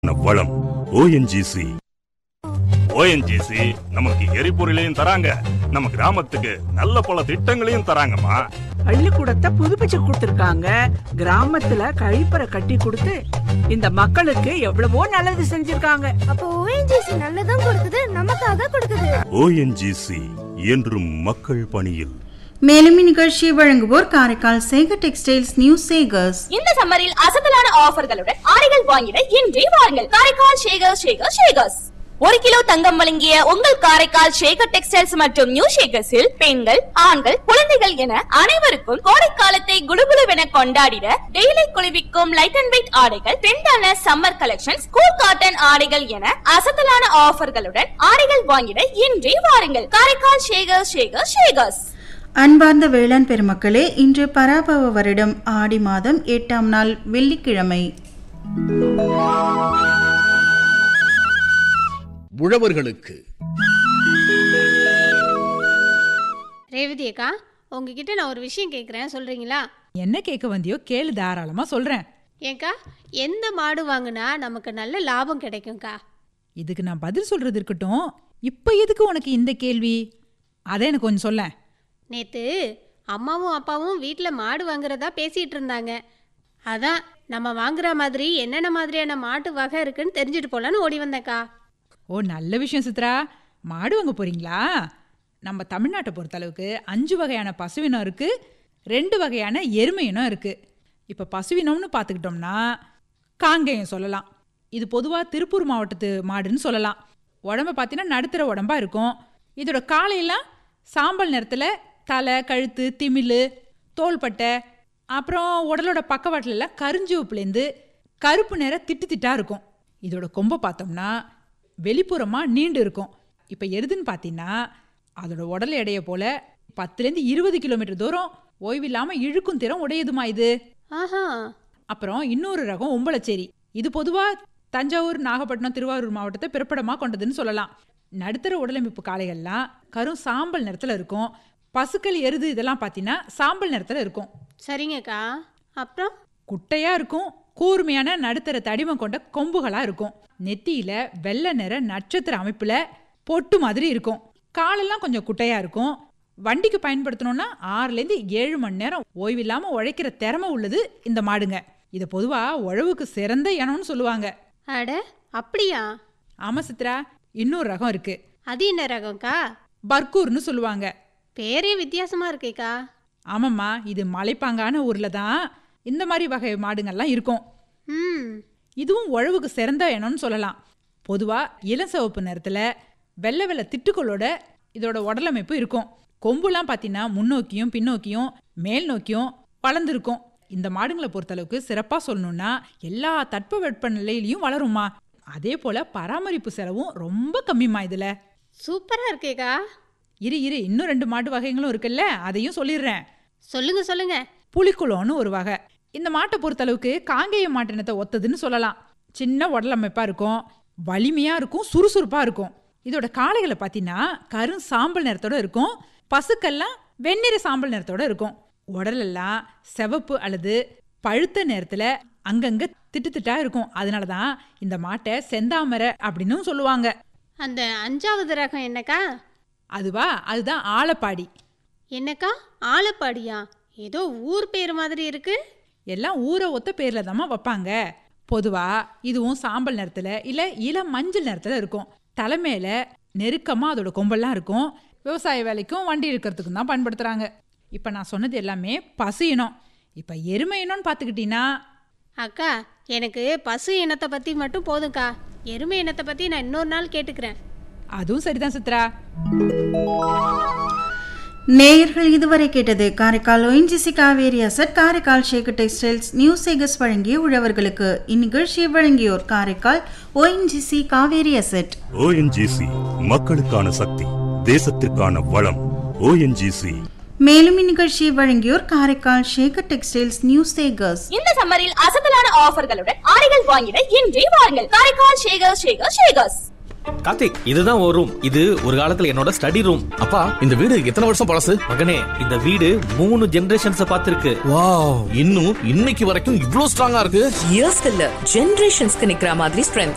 வளம் ONGC ONGC நமக்கு எரிபொருளையும் தராங்க நம்ம கிராமத்துக்கு நல்ல பல திட்டங்களையும் தராங்கம்மா பள்ளிக்கூடத்தை புதுப்பிச்சு கொடுத்திருக்காங்க கிராமத்துல கழிப்பறை கட்டி கொடுத்து இந்த மக்களுக்கு எவ்வளவோ நல்லது செஞ்சிருக்காங்க அப்போ ஓஎன்ஜிசி நல்லதும் கொடுக்குது நமக்காக கொடுக்குது ஓஎன்ஜிசி என்றும் மக்கள் பணியில் மேலும் இந்நிகழ்ச்சியை வழங்குவோர் காரைக்கால் சேகர் டெக்ஸ்டைல்ஸ் நியூ சேகர்ஸ் இந்த சம்மரில் அசத்தலான ஆஃபர்களுடன் ஆடைகள் வாங்கிட இன்றே வாருங்கள் காரைக்கால் ஷேகர் ஷேகர் ஷேகர்ஸ் ஒரு கிலோ தங்கம் வழங்கிய உங்கள் காரைக்கால் ஷேகர் டெக்ஸ்டைல்ஸ் மற்றும் நியூ ஷேகர்ஸில் பெண்கள் ஆண்கள் குழந்தைகள் என அனைவருக்கும் கோடைக்காலத்தை குளுகுளுவென கொண்டாடிட டெய்லி குளிர்விக்கும் லைட் அண்ட் வெயிட் ஆடைகள் ட்ரெண்டான சம்மர் கலெக்ஷன்ஸ் கூல் காட்டன் ஆடைகள் என அசத்தலான ஆஃபர்களுடன் ஆடைகள் வாங்கிட இன்றே வாருங்கள் காரைக்கால் ஷேகர் ஷேகர் ஷேகர்ஸ் அன்பார்ந்த வேளாண் பெருமக்களே இன்று பராபவ வருடம் ஆடி மாதம் எட்டாம் நாள் வெள்ளிக்கிழமை உழவர்களுக்கு ரேவதி அக்கா உங்ககிட்ட நான் ஒரு விஷயம் கேட்குறேன் சொல்கிறீங்களா என்ன கேட்க வந்தியோ கேளு தாராளமா சொல்றேன் ஏக்கா எந்த மாடு வாங்கினா நமக்கு நல்ல லாபம் கிடைக்கும்க்கா இதுக்கு நான் பதில் சொல்றது இருக்கட்டும் இப்போ எதுக்கு உனக்கு இந்த கேள்வி அதை எனக்கு கொஞ்சம் சொல்ல நேற்று அம்மாவும் அப்பாவும் வீட்டில் மாடு வாங்குறதா பேசிகிட்டு இருந்தாங்க அதான் நம்ம வாங்குற மாதிரி என்னென்ன மாதிரியான மாட்டு வகை இருக்குன்னு தெரிஞ்சுட்டு போகலான்னு ஓடி வந்தேக்கா ஓ நல்ல விஷயம் சித்ரா மாடு வாங்க போறீங்களா நம்ம தமிழ்நாட்டை பொறுத்தளவுக்கு அஞ்சு வகையான பசுவினம் இருக்கு ரெண்டு வகையான எருமை இனம் இருக்கு இப்போ பசுவினம்னு பார்த்துக்கிட்டோம்னா காங்கேயம் சொல்லலாம் இது பொதுவாக திருப்பூர் மாவட்டத்து மாடுன்னு சொல்லலாம் உடம்ப பார்த்தீங்கன்னா நடுத்தர உடம்பா இருக்கும் இதோட காலையெல்லாம் சாம்பல் நிறத்தில் தலை கழுத்து திமில் தோள்பட்டை அப்புறம் உடலோட பக்கவாட்டிலலாம் கருஞ்சிவப்புலேருந்து கருப்பு நிற திட்டு திட்டா இருக்கும் இதோட கொம்பை பார்த்தோம்னா வெளிப்புறமாக நீண்டு இருக்கும் இப்போ எருதுன்னு பார்த்தீங்கன்னா அதோட உடல் எடையை போல பத்துலேருந்து இருபது கிலோமீட்டர் தூரம் ஓய்வில்லாமல் இழுக்கும் திறம் உடையதுமா இது ஆஹா அப்புறம் இன்னொரு ரகம் ஒம்பளச்சேரி இது பொதுவாக தஞ்சாவூர் நாகப்பட்டினம் திருவாரூர் மாவட்டத்தை பிறப்பிடமாக கொண்டதுன்னு சொல்லலாம் நடுத்தர உடலமைப்பு காளைகள்லாம் கரும் சாம்பல் நிறத்தில் இருக்கும் பசுக்கள் எருது இதெல்லாம் பார்த்தீங்கன்னா சாம்பல் நிறத்தில் இருக்கும் சரிங்கக்கா அப்புறம் குட்டையாக இருக்கும் கூர்மையான நடுத்தர தடிமம் கொண்ட கொம்புகளாக இருக்கும் நெத்தியில வெள்ளை நிற நட்சத்திர அமைப்பில் பொட்டு மாதிரி இருக்கும் காலெல்லாம் கொஞ்சம் குட்டையாக இருக்கும் வண்டிக்கு பயன்படுத்தணும்னா ஆறுலேருந்து ஏழு மணி நேரம் ஓய்வில்லாமல் உழைக்கிற திறமை உள்ளது இந்த மாடுங்க இதை பொதுவாக உழவுக்கு சிறந்த இனம்னு சொல்லுவாங்க அட அப்படியா ஆமாம் சித்ரா இன்னொரு ரகம் இருக்கு அது என்ன ரகம்க்கா பர்கூர்னு சொல்லுவாங்க பேரே வித்தியாசமா இருக்கேக்கா ஆமாம்மா இது மலைப்பாங்கான ஊரில் தான் இந்த மாதிரி வகை மாடுங்கள்லாம் இருக்கும் ம் இதுவும் உழவுக்கு சிறந்த இனம்னு சொல்லலாம் பொதுவாக இளசிவப்பு நிறத்தில் வெள்ளை வெள்ளை திட்டுக்களோட இதோட உடலமைப்பு இருக்கும் கொம்புலாம் பார்த்தீங்கன்னா முன்னோக்கியும் பின்னோக்கியும் மேல் நோக்கியும் வளர்ந்துருக்கும் இந்த மாடுங்களை பொறுத்தளவுக்கு சிறப்பாக சொல்லணும்னா எல்லா தட்பவெட்ப நிலையிலையும் வளருமா அதே போல் பராமரிப்பு செலவும் ரொம்ப கம்மிம்மா இதில் சூப்பரா இருக்கேக்கா இரு இரு இன்னும் ரெண்டு மாட்டு வகைகளும் இருக்குல்ல அதையும் சொல்லிடுறேன் சொல்லுங்க சொல்லுங்க புலிக்குளம்னு ஒரு வகை இந்த மாட்டை பொறுத்தளவுக்கு காங்கேய மாட்டினத்தை ஒத்ததுன்னு சொல்லலாம் சின்ன உடலமைப்பாக இருக்கும் வலிமையாக இருக்கும் சுறுசுறுப்பாக இருக்கும் இதோட காளைகளை பார்த்தீங்கன்னா கரும் சாம்பல் நிறத்தோட இருக்கும் பசுக்கெல்லாம் வெண்ணிற சாம்பல் நிறத்தோட இருக்கும் உடலெல்லாம் சிவப்பு அல்லது பழுத்த நேரத்தில் அங்கங்கே திட்டு திட்டா இருக்கும் அதனால தான் இந்த மாட்டை செந்தாமரை அப்படின்னும் சொல்லுவாங்க அந்த அஞ்சாவது ரகம் என்னக்கா அதுவா அதுதான் ஆலப்பாடி என்னக்கா ஆலப்பாடியா ஏதோ ஊர் பேர் மாதிரி இருக்கு எல்லாம் ஊரை ஒத்த பேர்ல தாம்மா வைப்பாங்க பொதுவா இதுவும் சாம்பல் நிறத்துல இல்ல இளம் மஞ்சள் நிறத்துல இருக்கும் தலைமையில நெருக்கமா அதோட கொம்பெல்லாம் இருக்கும் விவசாய வேலைக்கும் வண்டி இழுக்கிறதுக்கும் தான் பயன்படுத்துறாங்க இப்ப நான் சொன்னது எல்லாமே பசு இனம் இப்ப எருமை இனம்னு பாத்துக்கிட்டீங்கன்னா அக்கா எனக்கு பசு இனத்தை பத்தி மட்டும் போதும்க்கா எருமை இனத்தை பத்தி நான் இன்னொரு நாள் கேட்டுக்கிறேன் அதுவும் சரிதான் சித்ரா நேயர்கள் இதுவரை கேட்டது Karaikal ONGC Kaveri asset Karaikal Sekar textiles new Sekars வழங்கிய உழவர்களுக்கு இந்நிகழ்ச்சியை வழங்கியோர் Karaikal ONGC Kaveri asset ONGC மக்களுக்கான சக்தி தேசத்திற்கான வளம் ஓஎன்ஜிசி மேலும் இந்நிகழ்ச்சியை வழங்கியோர் காரைக்கால் ஷேகர் டெக்ஸ்டைல்ஸ் நியூ சேகர்ஸ் இந்த சம்மரில் அசத்தலான ஆஃபர்களுடன் ஆடைகள் வாங்கிட இன்றே வாருங்கள் காரைக்கால் ஷேகர் ஷேகர் ஷேகர்ஸ் கார்த்திக் இதுதான் ஒரு ரூம் இது ஒரு காலத்துல என்னோட ஸ்டடி ரூம் அப்பா இந்த வீடு எத்தனை வருஷம் பழசு மகனே இந்த வீடு மூணு ஜெனரேஷன்ஸ் பார்த்திருக்கு வாவ் இன்னும் இன்னைக்கு வரைக்கும் இவ்ளோ ஸ்ட்ராங்கா இருக்கு இயர்ஸ்க்கு இல்ல ஜெனரேஷன்ஸ்க்கு நிக்கிற மாதிரி ஸ்ட்ரென்த்